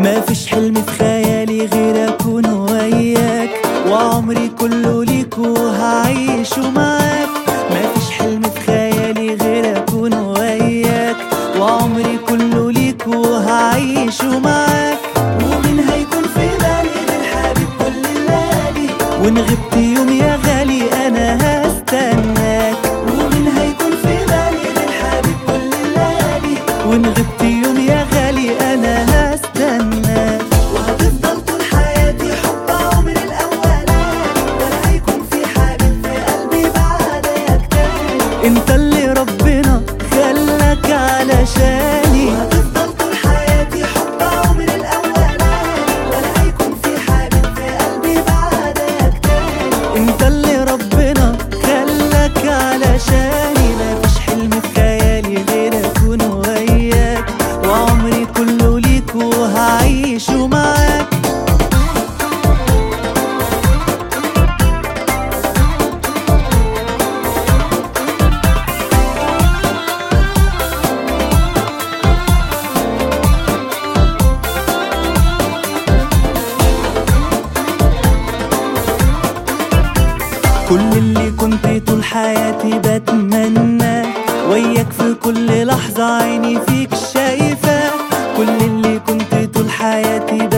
ما فيش حلم في خيالي غير اكون وياك وعمري كله ليك وهعيشه معاك ما فيش حلم في خيالي غير اكون وياك وعمري كله ليك وهعيشه معاك ومين هيكون في بالي غير حبيب كل الليالي وان غبت يوم يا غالي انا هستناك ومين هيكون في بالي غير حبيب كل الليالي وان غبت يوم يا غالي انا هستناك وهتفضل طول حياتي حب عمري الاولاني ولا هيكون في حبيب في قلبي بعدك تاني انت اللي ربنا خلاك علشاني وهتفضل طول حياتي حب عمري الاولاني ولا هيكون في حبيب في قلبي بعدك تاني انت اللي ربنا خلاك علشاني مفيش حلم في خيالي غير اكون وياك وعمري كله ليك وهعيشه معاك كل اللي كنت طول حياتي بتمنى وياك في كل لحظة عيني فيك شايفة كل اللي كنت طول حياتي